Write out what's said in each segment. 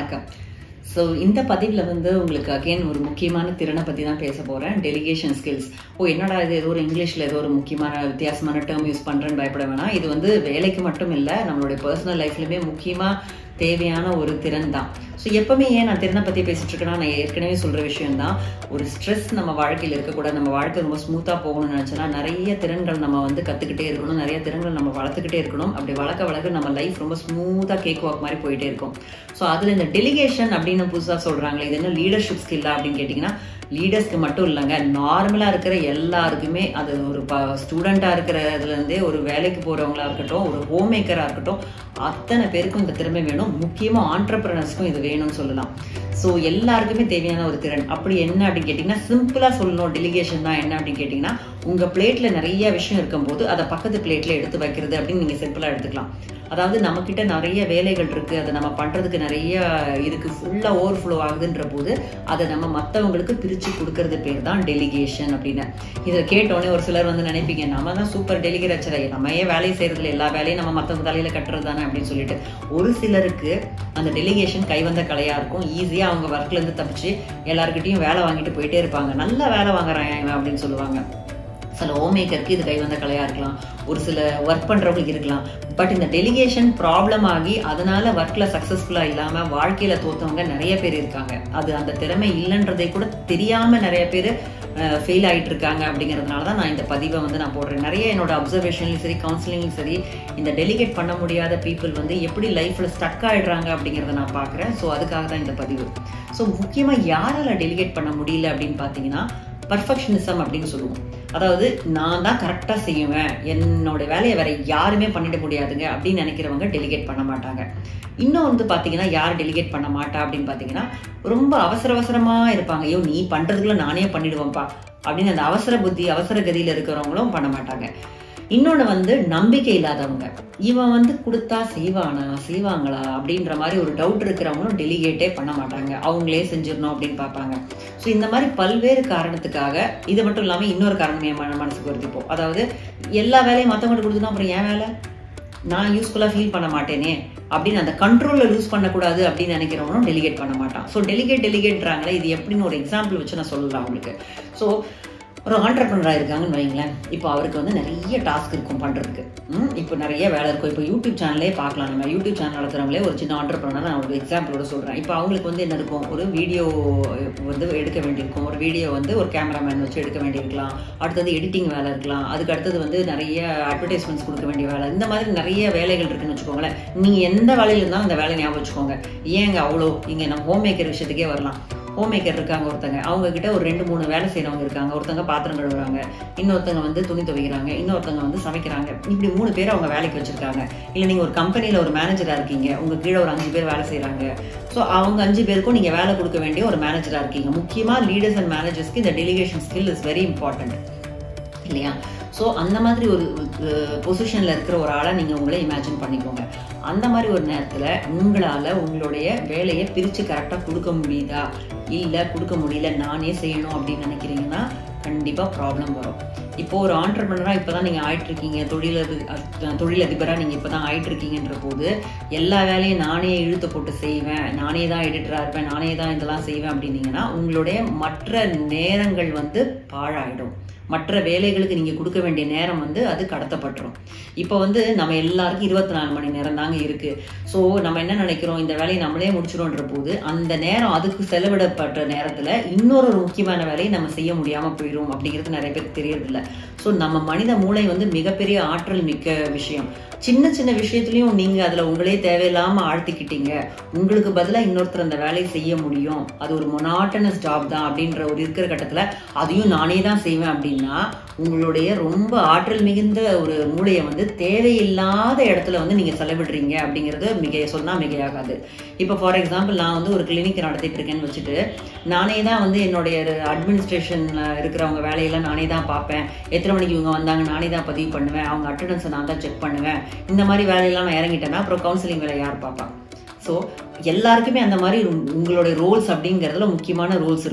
வணக்கம் ஸோ இந்த பதிவில் வந்து உங்களுக்கு அகைன் ஒரு முக்கியமான திறனை பற்றி தான் பேச போகிறேன் டெலிகேஷன் ஸ்கில்ஸ் ஓ என்னடா இது ஏதோ ஒரு இங்கிலீஷில் ஏதோ ஒரு முக்கியமான வித்தியாசமான டேர்ம் யூஸ் பண்ணுறேன்னு பயப்பட வேணாம் இது வந்து வேலைக்கு மட்டும் இல்லை நம்மளுடைய பர்சனல் லைஃப்லையுமே முக்கியமாக தேவையான ஒரு திறன் தான் ஸோ எப்பவுமே ஏன் நான் திறனை பற்றி பேசிட்டு இருக்கேன்னா நான் ஏற்கனவே சொல்கிற விஷயம் தான் ஒரு ஸ்ட்ரெஸ் நம்ம வாழ்க்கையில் இருக்கக்கூடாது நம்ம வாழ்க்கை ரொம்ப ஸ்மூத்தாக போகணும்னு நினச்சோன்னா நிறைய திறன்கள் நம்ம வந்து கற்றுக்கிட்டே இருக்கணும் நிறைய திறன்கள் நம்ம வளர்த்துக்கிட்டே இருக்கணும் அப்படி வளர்க்க வளர்க்க நம்ம லைஃப் ரொம்ப ஸ்மூத்தாக கேக் வாக் மாதிரி போயிட்டே இருக்கும் ஸோ அதில் இந்த டெலிகேஷன் அப்படின்னு புதுசாக சொல்கிறாங்களே இது என்ன லீடர்ஷிப் ஸ்கில்லா அப்படின்னு கேட்டிங்கன்னா லீடர்ஸ்க்கு மட்டும் இல்லைங்க நார்மலாக இருக்கிற எல்லாருக்குமே அது ஒரு ப ஸ்டூடெண்ட்டாக இருக்கிறதுலேருந்தே ஒரு வேலைக்கு போகிறவங்களா இருக்கட்டும் ஒரு ஹோம் மேக்கராக இருக்கட்டும் அத்தனை பேருக்கும் இந்த திறமை வேணும் முக்கியமாக ஆண்டர்பிரனர்ஸ்க்கும் இது வேணும்னு சொல்லலாம் ஸோ எல்லாருக்குமே தேவையான ஒரு திறன் அப்படி என்ன அப்படின்னு கேட்டிங்கன்னா சிம்பிளாக சொல்லணும் டெலிகேஷன் தான் என்ன அப்படின்னு கேட்டிங்கன்னா உங்கள் பிளேட்டில் நிறைய விஷயம் இருக்கும்போது அதை பக்கத்து பிளேட்டில் எடுத்து வைக்கிறது அப்படின்னு நீங்கள் சிம்பிளாக எடுத்துக்கலாம் அதாவது நம்மக்கிட்ட நிறைய வேலைகள் இருக்குது அதை நம்ம பண்ணுறதுக்கு நிறைய இருக்குது ஃபுல்லாக ஓவர் ஃப்ளோ ஆகுதுன்ற போது அதை நம்ம மற்றவங்களுக்கு பிரித்து கொடுக்கறது பேர் தான் டெலிகேஷன் அப்படின்னு இதை கேட்டோடனே ஒரு சிலர் வந்து நினைப்பீங்க நம்ம தான் சூப்பர் டெலிகேச்சரை நம்ம ஏன் வேலையை செய்கிறதுல எல்லா வேலையும் நம்ம மற்றவங்க தலையில் கட்டுறது தானே அப்படின்னு சொல்லிட்டு ஒரு சிலருக்கு அந்த டெலிகேஷன் கைவந்த கலையாக இருக்கும் ஈஸியாக அவங்க ஒர்க்லேருந்து தப்பிச்சு எல்லாருக்கிட்டையும் வேலை வாங்கிட்டு போயிட்டே இருப்பாங்க நல்ல வேலை வாங்குறான் இவன் அப்படின்னு சொல்லுவாங்க சில ஹோம்மேக்கருக்கு இது கைவந்த கலையாக இருக்கலாம் ஒரு சில ஒர்க் பண்ணுறவங்களுக்கு இருக்கலாம் பட் இந்த டெலிகேஷன் ப்ராப்ளம் ஆகி அதனால ஒர்க்கில் சக்ஸஸ்ஃபுல்லாக இல்லாமல் வாழ்க்கையில் தோற்றவங்க நிறைய பேர் இருக்காங்க அது அந்த திறமை இல்லைன்றதை கூட தெரியாமல் நிறைய பேர் ஃபெயில் ஆகிட்டு இருக்காங்க அப்படிங்கிறதுனால தான் நான் இந்த பதிவை வந்து நான் போடுறேன் நிறைய என்னோட அப்சர்வேஷன்லையும் சரி கவுன்சிலிங்லையும் சரி இந்த டெலிகேட் பண்ண முடியாத பீப்புள் வந்து எப்படி லைஃப்பில் ஸ்டக் ஆகிடுறாங்க அப்படிங்கிறத நான் பார்க்குறேன் ஸோ அதுக்காக தான் இந்த பதிவு ஸோ முக்கியமாக யாரால் டெலிகேட் பண்ண முடியல அப்படின்னு பார்த்தீங்கன்னா பர்ஃபெக்ஷனிசம் அப்படின்னு சொல்லுவோம் அதாவது நான் தான் கரெக்டாக செய்வேன் என்னோட வேலையை வேற யாருமே பண்ணிட முடியாதுங்க அப்படின்னு நினைக்கிறவங்க டெலிகேட் பண்ண மாட்டாங்க இன்னும் வந்து பார்த்தீங்கன்னா யார் டெலிகேட் பண்ண மாட்டா அப்படின்னு பார்த்தீங்கன்னா ரொம்ப அவசர அவசரமாக இருப்பாங்க ஐயோ நீ பண்ணுறதுக்குள்ள நானே பண்ணிடுவேன்ப்பா அப்படின்னு அந்த அவசர புத்தி அவசர கதியில் இருக்கிறவங்களும் பண்ண மாட்டாங்க இன்னொன்று வந்து நம்பிக்கை இல்லாதவங்க இவன் வந்து கொடுத்தா செய்வானா செய்வாங்களா அப்படின்ற மாதிரி ஒரு டவுட் இருக்கிறவங்களும் டெலிகேட்டே பண்ண மாட்டாங்க அவங்களே செஞ்சிடணும் அப்படின்னு பார்ப்பாங்க ஸோ இந்த மாதிரி பல்வேறு காரணத்துக்காக இது மட்டும் இல்லாமல் இன்னொரு காரணம் என் மன மனசுக்கு வருதிப்போம் அதாவது எல்லா வேலையும் மற்றவங்களுக்கு கொடுத்துனா அப்புறம் என் வேலை நான் யூஸ்ஃபுல்லாக ஃபீல் பண்ண மாட்டேனே அப்படின்னு அந்த கண்ட்ரோலில் லூஸ் பண்ணக்கூடாது அப்படின்னு நினைக்கிறவனும் டெலிகேட் பண்ண மாட்டான் ஸோ டெலிகேட் டெலிகேட்றாங்களே இது எப்படின்னு ஒரு எக்ஸாம்பிள் வச்சு நான் சொல்லலாம் உங்களுக்கு ஸோ ஒரு ஆண்டர்பனராக இருக்காங்கன்னு வைங்களேன் இப்போ அவருக்கு வந்து நிறைய டாஸ்க் இருக்கும் பண்ணுறதுக்கு இப்போ நிறைய வேலை இருக்கும் இப்போ யூடியூப் சேனலே பார்க்கலாம் நம்ம யூடியூப் சேனல் நடத்துகிறவங்களே ஒரு சின்ன ஆண்டர்பனர் நான் ஒரு எக்ஸாம்பிளோட சொல்கிறேன் இப்போ அவங்களுக்கு வந்து என்ன இருக்கும் ஒரு வீடியோ வந்து எடுக்க வேண்டியிருக்கும் ஒரு வீடியோ வந்து ஒரு கேமராமேன் வச்சு எடுக்க வேண்டியிருக்கலாம் அடுத்தது எடிட்டிங் வேலை இருக்கலாம் அதுக்கு அடுத்தது வந்து நிறைய அட்வர்டைஸ்மெண்ட்ஸ் கொடுக்க வேண்டிய வேலை இந்த மாதிரி நிறைய வேலைகள் இருக்குன்னு வச்சுக்கோங்களேன் நீங்கள் எந்த வேலையில் இருந்தாலும் அந்த வேலையை ஞாபகம் வச்சுக்கோங்க ஏங்க அவ்வளோ இங்கே நம்ம ஹோம் மேக்கர் விஷயத்துக்கே வரலாம் ஹோம் மேக்கர் இருக்காங்க ஒருத்தங்க அவங்க கிட்ட ஒரு ரெண்டு மூணு வேலை செய்கிறவங்க இருக்காங்க ஒருத்தங்க பாத்திரம் கழுவுறாங்க இன்னொருத்தங்க வந்து துணி துவைக்கிறாங்க இன்னொருத்தங்க வந்து சமைக்கிறாங்க இப்படி மூணு பேர் அவங்க வேலைக்கு வச்சிருக்காங்க இல்லை நீங்கள் ஒரு கம்பெனியில் ஒரு மேனேஜராக இருக்கீங்க உங்கள் கீழே ஒரு அஞ்சு பேர் வேலை செய்கிறாங்க ஸோ அவங்க அஞ்சு பேருக்கும் நீங்கள் வேலை கொடுக்க வேண்டிய ஒரு மேனேஜராக இருக்கீங்க முக்கியமாக லீடர்ஸ் அண்ட் மேனேஜர்ஸ்க்கு இந்த delegation skill is very important இல்லையா ஸோ அந்த மாதிரி ஒரு பொசிஷனில் இருக்கிற ஒரு ஆளை நீங்கள் உங்களை இமேஜின் பண்ணிக்கோங்க அந்த மாதிரி ஒரு நேரத்தில் உங்களால் உங்களுடைய வேலையை பிரித்து கரெக்டாக கொடுக்க முடியுதா இல்லை கொடுக்க முடியல நானே செய்யணும் அப்படின்னு நினைக்கிறீங்கன்னா கண்டிப்பாக ப்ராப்ளம் வரும் இப்போ ஒரு ஆண்டர்பனராக இப்போ தான் நீங்கள் ஆயிட்டுருக்கீங்க தொழிலதி தொழிலதிபராக நீங்கள் இப்போ தான் ஆயிட்டுருக்கீங்கன்ற போது எல்லா வேலையும் நானே இழுத்து போட்டு செய்வேன் நானே தான் எடிட்டராக இருப்பேன் நானே தான் இதெல்லாம் செய்வேன் அப்படின்னீங்கன்னா உங்களுடைய மற்ற நேரங்கள் வந்து பாழாயிடும் மற்ற வேலைகளுக்கு நீங்கள் கொடுக்க வேண்டிய நேரம் வந்து அது கடத்தப்பட்டுரும் இப்போ வந்து நம்ம எல்லாருக்கும் இருபத்தி நாலு மணி நேரம் தாங்க இருக்குது ஸோ நம்ம என்ன நினைக்கிறோம் இந்த வேலையை நம்மளே முடிச்சிடும்ன்ற போது அந்த நேரம் அதுக்கு செலவிடப்பட்ட நேரத்தில் இன்னொரு ஒரு முக்கியமான வேலையை நம்ம செய்ய முடியாமல் போயிடும் அப்படிங்கிறது நிறைய பேருக்கு தெரியறதில்ல ஸோ நம்ம மனித மூளை வந்து மிகப்பெரிய ஆற்றல் மிக்க விஷயம் சின்ன சின்ன விஷயத்துலையும் நீங்கள் அதில் உங்களே தேவையில்லாமல் ஆழ்த்திக்கிட்டீங்க உங்களுக்கு பதிலாக இன்னொருத்தர் அந்த வேலையை செய்ய முடியும் அது ஒரு மொனாட்டனஸ் ஜாப் தான் அப்படின்ற ஒரு இருக்கிற கட்டத்தில் அதையும் நானே தான் செய்வேன் அப்படின்னா உங்களுடைய ரொம்ப ஆற்றல் மிகுந்த ஒரு மூளையை வந்து தேவையில்லாத இடத்துல வந்து நீங்கள் செலவிடுறீங்க அப்படிங்கிறது மிக சொன்னால் மிகையாகாது இப்போ ஃபார் எக்ஸாம்பிள் நான் வந்து ஒரு கிளினிக் நடத்திட்டு இருக்கேன்னு வச்சுட்டு நானே தான் வந்து என்னுடைய அட்மினிஸ்ட்ரேஷனில் இருக்கிறவங்க வேலையெல்லாம் நானே தான் பார்ப்பேன் எத்தனை மணிக்கு இவங்க வந்தாங்க நானே தான் பதிவு பண்ணுவேன் அவங்க அட்டண்டன்ஸை நான் தான் செக் பண்ணுவேன் இந்த மாதிரி வேலையெல்லாம் நான் இறங்கிட்டேன்னா அப்புறம் கவுன்சிலிங் வேலை யார் பார்ப்பாங்க ஸோ எல்லாருக்குமே அந்த மாதிரி உங்களுடைய ரோல்ஸ் அப்படிங்கிறதுல முக்கியமான ரோல்ஸ் இருக்கும்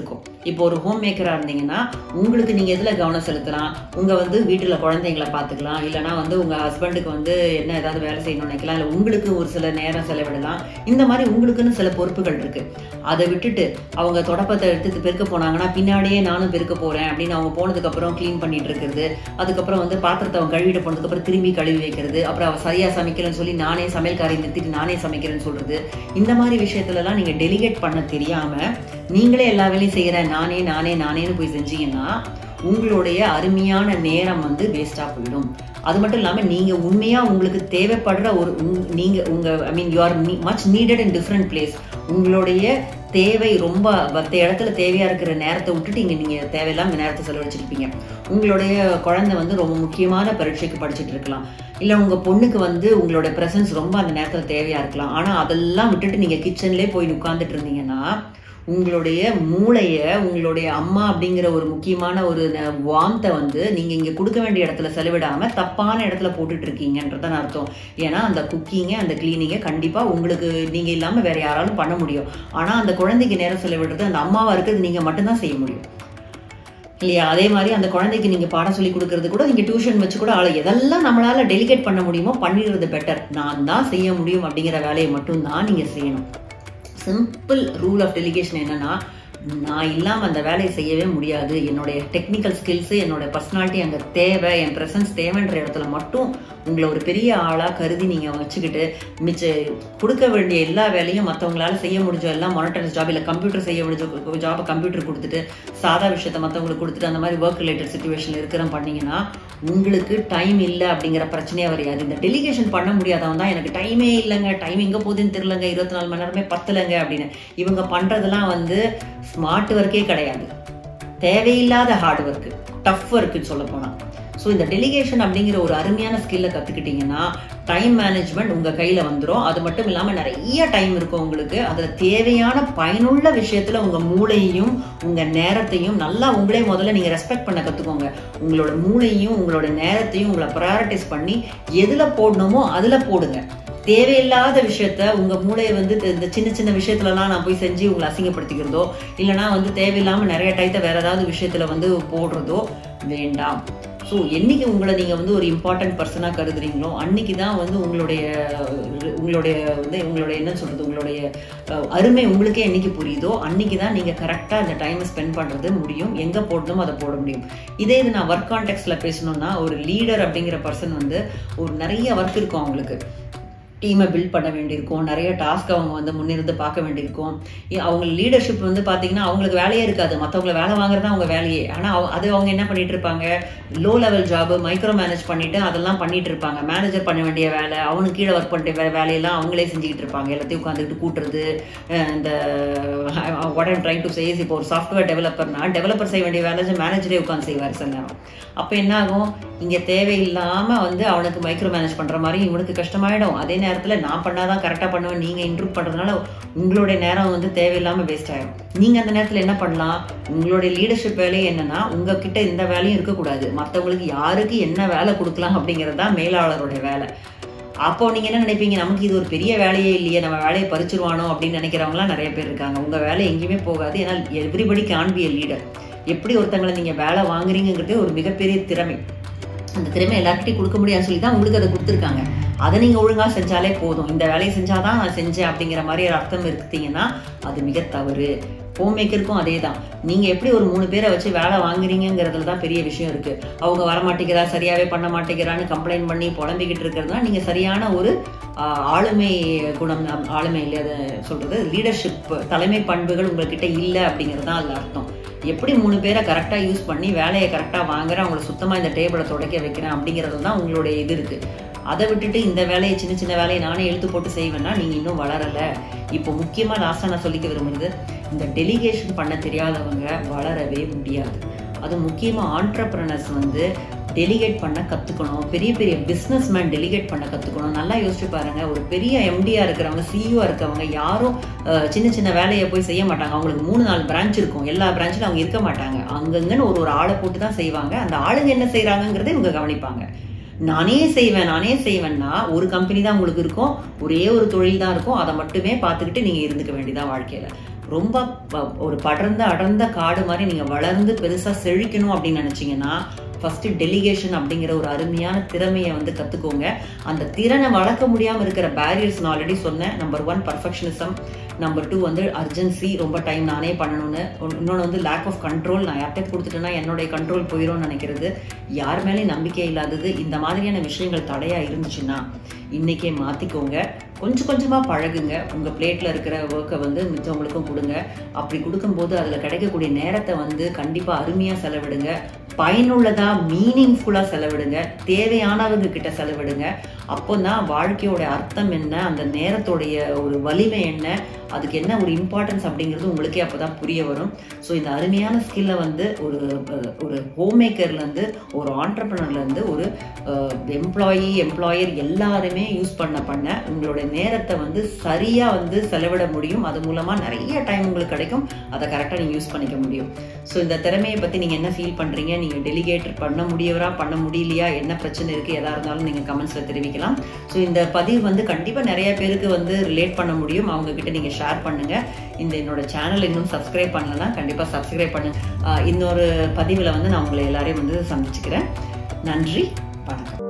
இப்போ ஒரு ஹோம் மேக்கராக இருந்தீங்கன்னா உங்களுக்கு நீங்கள் எதில் கவனம் செலுத்தலாம் உங்கள் வந்து வீட்டில் குழந்தைங்களை பார்த்துக்கலாம் இல்லைனா வந்து உங்கள் ஹஸ்பண்டுக்கு வந்து என்ன ஏதாவது வேலை செய்யணும்னு நினைக்கலாம் இல்லை உங்களுக்கு ஒரு சில நேரம் செலவிடலாம் இந்த மாதிரி உங்களுக்குன்னு சில பொறுப்புகள் இருக்குது அதை விட்டுட்டு அவங்க தொடப்பத்தை எடுத்து பெருக்க போனாங்கன்னா பின்னாடியே நானும் பெருக்க போகிறேன் அப்படின்னு அவங்க போனதுக்கப்புறம் க்ளீன் பண்ணிட்டு இருக்கிறது அதுக்கப்புறம் வந்து பாத்திரத்தை அவங்க கழுவிட்டு போனதுக்கப்புறம் திரும்பி கழுவி வைக்கிறது அப்புறம் அவள் சரியாக சமைக்கலன்னு சொல்லி நானே சமையல்காரை நிறுத்திட்டு நானே சமைக்கிறேன்னு சொல்கிறது இந்த மாதிரி விஷயத்துலலாம் நீங்கள் டெலிகேட் பண்ண தெரியாமல் நீங்களே எல்லா வேலையும் செய்கிறேன் நானே நானே நானேன்னு போய் செஞ்சீங்கன்னா உங்களுடைய அருமையான நேரம் வந்து வேஸ்ட்டாக போயிடும் அது மட்டும் இல்லாமல் நீங்கள் உண்மையாக உங்களுக்கு தேவைப்படுற ஒரு நீங்கள் உங்கள் I mean you are much needed in different place உங்களுடைய தேவை ரொம்ப மற்ற இடத்துல தேவையாக இருக்கிற நேரத்தை விட்டுட்டு இங்கே நீங்கள் தேவையில்லாம நேரத்தை செலவழிச்சிருப்பீங்க உங்களுடைய குழந்தை வந்து ரொம்ப முக்கியமான பரீட்சைக்கு படிச்சுட்டு இருக்கலாம் இல்லை உங்கள் பொண்ணுக்கு வந்து உங்களோட ப்ரெசன்ஸ் ரொம்ப அந்த நேரத்தில் தேவையாக இருக்கலாம் ஆனால் அதெல்லாம் விட்டுட்டு நீங்கள் கிச்சன்லேயே போய் உட்காந்துட்டு இருந்தீங்கன்னா உங்களுடைய மூளையை உங்களுடைய அம்மா அப்படிங்கிற ஒரு முக்கியமான ஒரு வார்த்தை வந்து நீங்கள் இங்கே கொடுக்க வேண்டிய இடத்துல செலவிடாமல் தப்பான இடத்துல போட்டுட்டு இருக்கீங்கன்றதான் அர்த்தம் ஏன்னா அந்த குக்கிங்கை அந்த கிளீனிங்கை கண்டிப்பாக உங்களுக்கு நீங்கள் இல்லாமல் வேற யாராலும் பண்ண முடியும் ஆனால் அந்த குழந்தைக்கு நேரம் செலவிடுறது அந்த அம்மாவாக இருக்கிறது நீங்கள் மட்டும்தான் செய்ய முடியும் இல்லையா அதே மாதிரி அந்த குழந்தைக்கு நீங்கள் பாடம் சொல்லி கொடுக்கறது கூட நீங்கள் டியூஷன் வச்சு கூட ஆளை எதெல்லாம் நம்மளால் டெலிகேட் பண்ண முடியுமோ பண்ணிடுறது பெட்டர் நான் தான் செய்ய முடியும் அப்படிங்கிற வேலையை மட்டும் தான் நீங்கள் செய்யணும் சிம்பிள் ரூல் ஆஃப் டெலிகேஷன் என்னன்னா நான் இல்லாமல் அந்த வேலையை செய்யவே முடியாது என்னுடைய டெக்னிக்கல் ஸ்கில்ஸு என்னோட பர்சனாலிட்டி அங்கே தேவை என் ப்ரெசன்ஸ் தேவைன்ற இடத்துல மட்டும் உங்களை ஒரு பெரிய ஆளாக கருதி நீங்கள் வச்சுக்கிட்டு மிச்ச கொடுக்க வேண்டிய எல்லா வேலையும் மற்றவங்களால செய்ய முடிஞ்ச எல்லாம் மானிட்டர்ஸ் ஜாப் இல்லை கம்ப்யூட்டர் செய்ய முடிஞ்ச ஜாபை கம்ப்யூட்டர் கொடுத்துட்டு சாதா விஷயத்த மற்றவங்களுக்கு கொடுத்துட்டு அந்த மாதிரி ஒர்க் ரிலேட்டட் சுச்சுவேஷனில் இருக்கிற பண்ணீங்கன்னா உங்களுக்கு டைம் இல்லை அப்படிங்கிற பிரச்சனையே வரையாது இந்த டெலிகேஷன் பண்ண முடியாதவன் தான் எனக்கு டைமே இல்லைங்க டைம் எங்கே போகுதுன்னு தெரிலங்க இருபத்தி நாலு மணி நேரமே பத்தலைங்க அப்படின்னு இவங்க பண்ணுறதெல்லாம் வந்து ஸ்மார்ட் ஒர்க்கே கிடையாது தேவையில்லாத ஹார்ட் ஒர்க்கு டஃப் ஒர்க்குன்னு சொல்ல போனால் ஸோ இந்த டெலிகேஷன் அப்படிங்கிற ஒரு அருமையான ஸ்கில்லை கற்றுக்கிட்டிங்கன்னா டைம் மேனேஜ்மெண்ட் உங்கள் கையில் வந்துடும் அது மட்டும் இல்லாமல் நிறைய டைம் இருக்கும் உங்களுக்கு அதில் தேவையான பயனுள்ள விஷயத்தில் உங்கள் மூளையையும் உங்கள் நேரத்தையும் நல்லா உங்களே முதல்ல நீங்கள் ரெஸ்பெக்ட் பண்ண கற்றுக்கோங்க உங்களோட மூளையும் உங்களோட நேரத்தையும் உங்களை ப்ரையாரிட்டிஸ் பண்ணி எதில் போடணுமோ அதில் போடுங்க தேவையில்லாத விஷயத்த உங்க மூளையை வந்து இந்த சின்ன சின்ன விஷயத்துலலாம் நான் போய் செஞ்சு உங்களை அசிங்கப்படுத்திக்கிறதோ இல்லைனா வந்து தேவையில்லாம நிறைய டைத்தை வேற ஏதாவது விஷயத்துல வந்து போடுறதோ வேண்டாம் ஸோ என்னைக்கு உங்களை நீங்கள் வந்து ஒரு இம்பார்ட்டன்ட் பர்சனாக கருதுறீங்களோ அன்னைக்கு தான் வந்து உங்களுடைய உங்களுடைய வந்து உங்களுடைய என்ன சொல்கிறது உங்களுடைய அருமை உங்களுக்கே என்னைக்கு புரியுதோ அன்னைக்கு தான் நீங்கள் கரெக்டாக அந்த டைமை ஸ்பெண்ட் பண்ணுறது முடியும் எங்கே போடணுமோ அதை போட முடியும் இதே இது நான் ஒர்க் கான்டெக்ட்ஸில் பேசணும்னா ஒரு லீடர் அப்படிங்கிற பர்சன் வந்து ஒரு நிறைய ஒர்க் இருக்கும் அவங்களுக்கு டீமை பில்ட் பண்ண வேண்டியிருக்கும் நிறைய டாஸ்க் அவங்க வந்து முன்னிருந்து பார்க்க வேண்டியிருக்கும் அவங்க லீடர்ஷிப் வந்து பார்த்தீங்கன்னா அவங்களுக்கு வேலையே இருக்காது மற்றவங்கள வேலை வாங்குறது அவங்க வேலையே ஆனால் அது அவங்க என்ன பண்ணிட்டு இருப்பாங்க low level job micro manage பண்ணிட்டு அதெல்லாம் பண்ணிட்டு இருப்பாங்க மேனேஜர் பண்ண வேண்டிய வேலை அவனுக்கு கீழே ஒர்க் பண்ணிட்டு வேலையெல்லாம் அவங்களே செஞ்சுக்கிட்டு இருப்பாங்க எல்லாத்தையும் உட்காந்துக்கிட்டு கூட்டுறது இந்த what I'm trying to say இப்போ ஒரு சாஃப்ட்வேர் டெவலப்பர்னா டெவலப்பர் செய்ய வேண்டிய வேலை மேனேஜரே உட்காந்து செய்வார் சில நேரம் அப்போ என்ன ஆகும் இங்கே தேவையில்லாமல் வந்து அவனுக்கு மைக்ரோ மேனேஜ் பண்ணுற மாதிரி இவனுக்கு கஷ்டமாயிடும் அதே நேரத்தில் நான் பண்ணாதான் கரெக்டாக பண்ணுவேன் நீங்கள் இம்ப்ரூவ் பண்ணுறதுனால உங்களுடைய நேரம் வந்து தேவையில்லாமல் வேஸ்ட் ஆகிடும் நீங்கள் அந்த நேரத்தில் என்ன பண்ணலாம் உங்களுடைய லீடர்ஷிப் வேலையே என்னன்னா உங்ககிட்ட இந்த வேலையும் இருக்கக்கூடாது மற்றவங்களுக்கு யாருக்கு என்ன வேலை கொடுக்கலாம் அப்படிங்கிறது தான் மேலாளருடைய வேலை அப்போ நீங்கள் என்ன நினைப்பீங்க நமக்கு இது ஒரு பெரிய வேலையே இல்லையே நம்ம வேலையை பறிச்சிருவானோ அப்படின்னு நினைக்கிறவங்களாம் நிறைய பேர் இருக்காங்க உங்கள் வேலை எங்கேயுமே போகாது ஏன்னா everybody can be a leader எப்படி ஒருத்தங்களை நீங்கள் வேலை வாங்குறீங்கிறதே ஒரு மிகப்பெரிய திறமை அந்த திறமை எல்லாருக்கிட்டையும் கொடுக்க முடியாதுன்னு சொல்லி தான் உங்களுக்கு அதை கொடுத்துருக்காங்க அதை நீங்கள் ஒழுங்காக செஞ்சாலே போதும் இந்த வேலையை செஞ்சாதான் நான் செஞ்சேன் அப்படிங்கிற மாதிரி ஒரு அர்த்தம் இருக்குத்தீங்கன்னா அது மிக தவறு ஹோம் மேக்கருக்கும் அதே தான் நீங்கள் எப்படி ஒரு மூணு பேரை வச்சு வேலை வாங்குறீங்கிறதுல தான் பெரிய விஷயம் இருக்குது அவங்க வரமாட்டேங்கிறா சரியாகவே பண்ண மாட்டேங்கிறான்னு கம்ப்ளைண்ட் பண்ணி புலம்பிக்கிட்டு இருக்கிறதுனா நீங்கள் சரியான ஒரு ஆளுமை குணம் ஆளுமை இல்லை அதை சொல்கிறது லீடர்ஷிப் தலைமை பண்புகள் உங்கள்கிட்ட இல்லை அப்படிங்கிறது தான் அதில் அர்த்தம் எப்படி மூணு பேரை கரெக்டாக யூஸ் பண்ணி வேலையை கரெக்டாக வாங்குறேன் அவங்கள சுத்தமாக இந்த டேபிளை துடைக்க வைக்கிறேன் அப்படிங்கிறது தான் உங்களுடைய இது இருக்குது அதை விட்டுட்டு இந்த வேலையை சின்ன சின்ன வேலையை நானே எழுத்து போட்டு செய்வேன்னா நீங்கள் இன்னும் வளரலை இப்போ முக்கியமாக லாஸ்ட்டாக நான் சொல்லிக்க விரும்புறது இந்த டெலிகேஷன் பண்ண தெரியாதவங்க வளரவே முடியாது அது முக்கியமாக ஆண்டர்பிரனர்ஸ் வந்து டெலிகேட் பண்ண கற்றுக்கணும் பெரிய பெரிய பிஸ்னஸ் மேன் டெலிகேட் பண்ண கற்றுக்கணும் நல்லா யோசிச்சு பாருங்க ஒரு பெரிய எம்டியாக இருக்கிறவங்க சிஇஓ இருக்கவங்க யாரும் சின்ன சின்ன வேலையை போய் செய்ய மாட்டாங்க அவங்களுக்கு மூணு நாலு பிரான்ச் இருக்கும் எல்லா பிரான்ச்சிலும் அவங்க இருக்க மாட்டாங்க அங்கங்கன்னு ஒரு ஒரு ஆளை போட்டு தான் செய்வாங்க அந்த ஆளுங்க என்ன செய்கிறாங்கங்கிறத இவங்க கவனிப்பாங்க நானே செய்வேன் நானே செய்வேன்னா ஒரு கம்பெனி தான் உங்களுக்கு இருக்கும் ஒரே ஒரு தொழில் தான் இருக்கும் அதை மட்டுமே பார்த்துக்கிட்டு நீங்கள் இருந்துக்க வேண்டியதான் வாழ்க்கையில் ரொம்ப ப- ஒரு படர்ந்த அடர்ந்த காடு மாதிரி நீங்க வளர்ந்து பெருசா செழிக்கணும் அப்படின்னு நினைச்சீங்கன்னா ஃபர்ஸ்ட் டெலிகேஷன் அப்படிங்கிற ஒரு அருமையான திறமையை வந்து கத்துக்கோங்க அந்த திறனை வளர்க்க முடியாம இருக்கிற பேரியர்ஸ் நான் ஆல்ரெடி சொன்னேன் number one perfectionism number two வந்து அர்ஜென்சி ரொம்ப டைம் நானே பண்ணணும்னு ஒன்னு- இன்னொன்னு வந்து லேக் ஆஃப் கண்ட்ரோல் நான் யார்கிட்ட கொடுத்துட்டேன்னா என்னுடைய கண்ட்ரோல் போயிடும்னு நினைக்கிறது யார் மேலேயும் நம்பிக்கை இல்லாதது இந்த மாதிரியான விஷயங்கள் தடையா இருந்துச்சுன்னா இன்னைக்கே மாத்திக்கோங்க கொஞ்சம் கொஞ்சமா பழகுங்க உங்க பிளேட்ல இருக்கிற ஒர்க்கை வந்து மித்தவங்களுக்கும் கொடுங்க அப்படி கொடுக்கும்போது அதுல கிடைக்கக்கூடிய நேரத்தை வந்து கண்டிப்பா அருமையா செலவிடுங்க பயனுள்ளதா மீனிங்ஃபுல்லா செலவிடுங்க தேவையானவங்க கிட்ட செலவிடுங்க அப்போதான் வாழ்க்கையோட அர்த்தம் என்ன அந்த நேரத்தோடைய ஒரு வலிமை என்ன அதுக்கு என்ன ஒரு இம்பார்ட்டன்ஸ் அப்படிங்கிறது உங்களுக்கே அப்பதான் புரிய வரும் ஸோ இந்த அருமையான ஸ்கில்லை வந்து ஒரு அஹ், ஒரு ஹோம் மேக்கர்லேருந்து ஒரு ஆண்டர்பிரினர்லேருந்து ஒரு எம்ப்ளாயி எம்ப்ளாயர் எல்லாருமே யூஸ் பண்ண பண்ண உங்களோட நேரத்தை வந்து சரியாக வந்து செலவிட முடியும் அது மூலமாக நிறைய டைம் உங்களுக்கு கிடைக்கும் அதை கரெக்டாக நீங்கள் யூஸ் பண்ணிக்க முடியும் ஸோ இந்த திறமையை பற்றி நீங்கள் என்ன ஃபீல் பண்ணுறீங்க நீங்கள் டெலிகேட் பண்ண முடியவரா பண்ண முடியலையா என்ன பிரச்சனை இருக்குது எதாக இருந்தாலும் நீங்கள் கமெண்ட்ஸில் தெரிவிக்கலாம் ஸோ இந்த பதிவு வந்து கண்டிப்பாக நிறைய பேருக்கு வந்து ரிலேட் பண்ண முடியும் அவங்க கிட்ட நீங்கள் ஷேர் பண்ணுங்கள் இந்த என்னோட சேனல் இன்னும் சப்ஸ்கிரைப் பண்ணலன்னா கண்டிப்பாக சப்ஸ்கிரைப் பண்ணுங்க ஆஹ் இன்னொரு பதிவில் வந்து நான் உங்களை எல்லாரையும் வந்து சந்திச்சுக்கிறேன் நன்றி வணக்கம்